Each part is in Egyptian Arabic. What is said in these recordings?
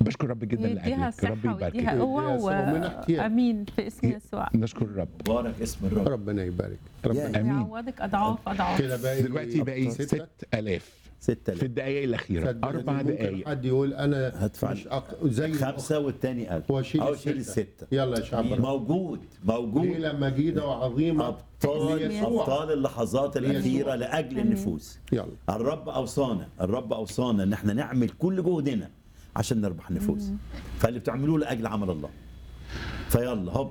بشكر رب جدا يديها لاجلك رب صحة ويديها يباركك قوة يديها صحة ومن احتياج. وأمين في اسم يسوع نشكر الرب بارك اسم الرب ربنا يبارك ربنا آمين. يعوضك أضعاف أضعاف كده باقي دلوقتي باقي ستة 6000 ستة في الدقائق الاخيره صدقني اربع ممكن دقائق حد يقول انا هدفع مش أق... زي خمسة والتاني ألف واشيل أو شيل الستة. الستة يلا يا شعب الرب. موجود دي موجود لما جيدة وعظيمة أبطال ليسوع. أبطال اللحظات الأخيرة ليسوع. لأجل النفوس يلا الرب أوصانا الرب أوصانا إن احنا نعمل كل جهدنا عشان نربح النفوس فاللي بتعملوه لأجل عمل الله فيلا هوب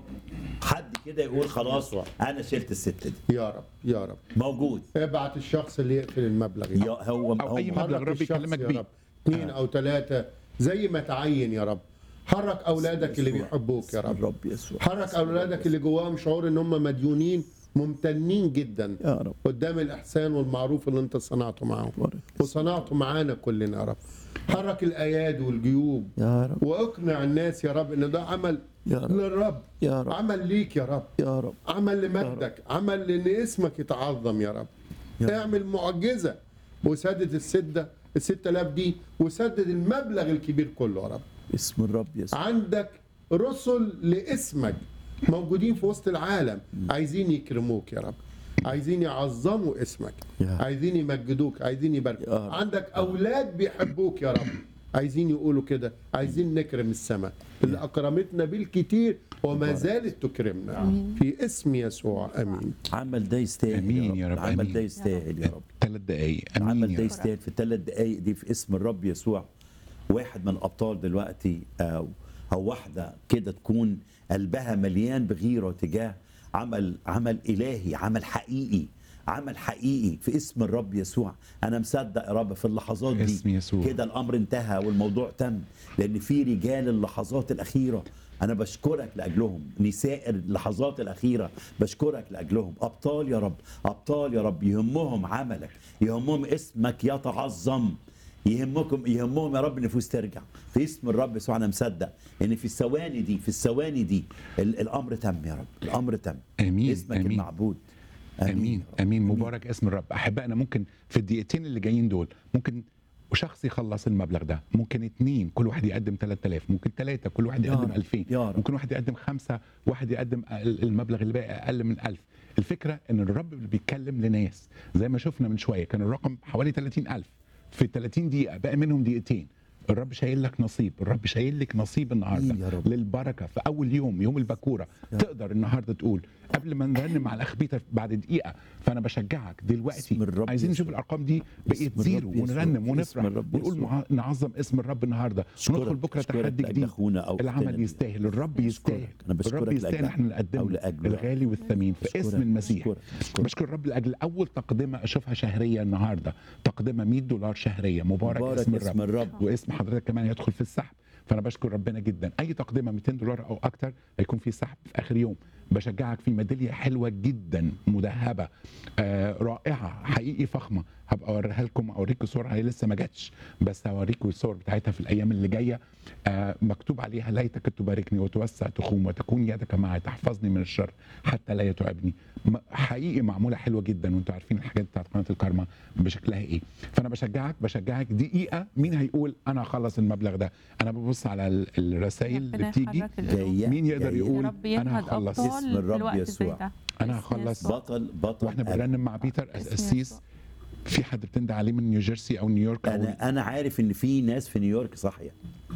حد كده يقول خلاص أنا شلت الستة دي يا رب يا رب موجود ابعت الشخص اللي يقفل المبلغ يا ده. هو أو أي هو مبلغ حرك رب الشخص يكلمك يا بيه. رب اثنين او ثلاثة زي ما تعين يا رب حرك اولادك اللي يسوع. بيحبوك يا رب الرب يسوع حرك اولادك اللي جواهم شعور ان هم مديونين ممتنين جدا يا رب قدام الاحسان والمعروف اللي انت صنعته معاهم بارك. وصنعته معانا كلنا يا رب حرك الايادي والجيوب يا رب واقنع الناس يا رب ان ده عمل يا رب. للرب يا رب. عمل ليك يا رب يا رب عمل لمجدك عمل لان اسمك يتعظم يا رب يا اعمل معجزه وسدد السده ال 6000 دي وسدد المبلغ الكبير كله يا رب اسم الرب يسوع عندك رسل لاسمك موجودين في وسط العالم عايزين يكرموك يا رب عايزين يعظموا اسمك يا. عايزين يمجدوك عايزين يا يباركوك رب. عندك اولاد بيحبوك يا رب عايزين يقولوا كده عايزين نكرم السماء اللي اكرمتنا بالكتير وما زالت تكرمنا في اسم يسوع امين عمل ده يستاهل آمين يا رب، عمل آمين. ده يستاهل يا رب ثلاث دقائق امين عمل يا ده رب يستاهل في الثلاث دقائق دي في اسم الرب يسوع واحد من الابطال دلوقتي او او واحده كده تكون قلبها مليان بغيره تجاه عمل عمل الهي عمل حقيقي عمل حقيقي في اسم الرب يسوع انا مصدق يا رب في اللحظات دي اسم يسوع. كده الامر انتهى والموضوع تم لان في رجال اللحظات الاخيره انا بشكرك لاجلهم نساء اللحظات الاخيره بشكرك لاجلهم ابطال يا رب ابطال يا رب يهمهم عملك يهمهم اسمك يتعظم يهمكم يهمهم يا رب نفوس ترجع في اسم الرب يسوع انا مصدق ان في الثواني دي في الثواني دي ال- الامر تم يا رب الامر تم آمين، اسمك آمين. المعبود امين يا رب. امين مبارك اسم الرب احبائنا ممكن في الدقيقتين اللي جايين دول ممكن وشخص يخلص المبلغ ده ممكن اتنين كل واحد يقدم 3000 ممكن ثلاثة كل واحد يا يقدم رب، 2000 يا رب. ممكن واحد يقدم خمسة واحد يقدم ال- المبلغ اللي باقي اقل من 1000 الفكرة ان الرب اللي بيتكلم لناس زي ما شفنا من شوية كان الرقم حوالي 30000 في 30 دقيقة باقي منهم دقيقتين الرب شايل لك نصيب الرب شايل لك نصيب النهارده يا رب. للبركه في اول يوم يوم البكوره تقدر النهارده تقول قبل ما نرنم مع الاخ بيتر بعد دقيقه فانا بشجعك دلوقتي اسم الرب عايزين نشوف يسوع. الارقام دي بقيت اسم الرب زيرو يسوع. ونرنم اسم ونفرح الرب ونقول يسوع. مع- نعظم اسم الرب النهارده أشكرك- وندخل بكره أشكرك تحدي لأجل جديد أخونا أو أختنا العمل دي. يستاهل الرب يستاهل أنا بشكرك الرب يستاهل لأجلها احنا أو نقدم لأجله. الغالي والثمين في أشكرك، اسم المسيح أشكرك، أشكرك. بشكر الرب لاجل اول تقدمه اشوفها شهريه النهارده تقدمه 100 دولار شهريه مبارك, مبارك اسم اسم الرب الرب. واسم حضرتك كمان يدخل في السحب فانا بشكر ربنا جدا اي تقدمه 200 دولار او اكتر هيكون في سحب في اخر يوم بشجعك في ميداليه حلوه جدا مذهبه آه رائعه حقيقي فخمه هبقى اوريها لكم اوريكم صورها هي لسه ما جاتش بس هوريكم الصور بتاعتها في الايام اللي جايه آه مكتوب عليها ليتك تباركني وتوسع تخوم وتكون يدك معي تحفظني من الشر حتى لا يتعبني م- حقيقي معموله حلوه جدا وانتوا عارفين الحاجات بتاعت قناه الكارما بشكلها ايه فانا بشجعك بشجعك دقيقه مين هيقول انا هخلص المبلغ ده انا ببص على ال- الرسائل اللي ربنا بتيجي يحرك القلوب. جاية مين يقدر جاية. يقول يا رب انا ينهض هخلص أبطال اسم الرب في الوقت زي يسوع. ده. أنا باسم هخلص يسوع. بطل بطل واحنا قلب. بنرنم مع بيتر باسم قسيس يسوع. في حد بتندى عليه من نيوجيرسي او نيويورك او انا انا عارف ان في ناس في نيويورك صاحيه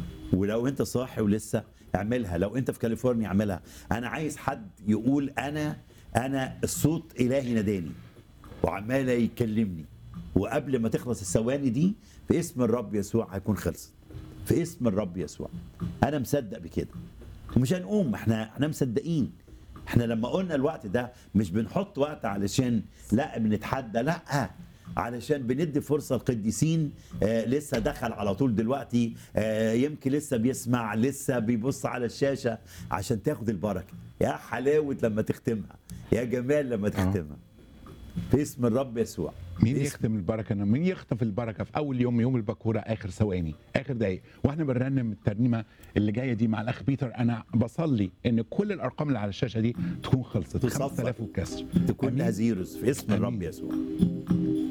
ولو انت صاحي ولسه اعملها لو انت في كاليفورنيا اعملها انا عايز حد يقول انا انا الصوت الهي ناداني وعمال يكلمني وقبل ما تخلص الثواني دي في اسم الرب يسوع هيكون خلصت في اسم الرب يسوع انا مصدق بكده ومش هنقوم احنا احنا مصدقين احنا لما قلنا الوقت ده مش بنحط وقت علشان لا بنتحدى لا علشان بندي فرصه القديسين آه لسه دخل على طول دلوقتي آه يمكن لسه بيسمع لسه بيبص على الشاشه عشان تاخد البركه يا حلاوه لما تختمها يا جمال لما تختمها في اسم الرب يسوع مين في اسم يختم البركه أنا مين يخطف البركه في اول يوم يوم البكوره اخر ثواني اخر دقايق واحنا بنرنم الترنيمه اللي جايه دي مع الاخ بيتر انا بصلي ان كل الارقام اللي على الشاشه دي تكون خلصت تصفى. 5000 وكسر تكون أمين. لها زيروز في اسم الرب آمين. يسوع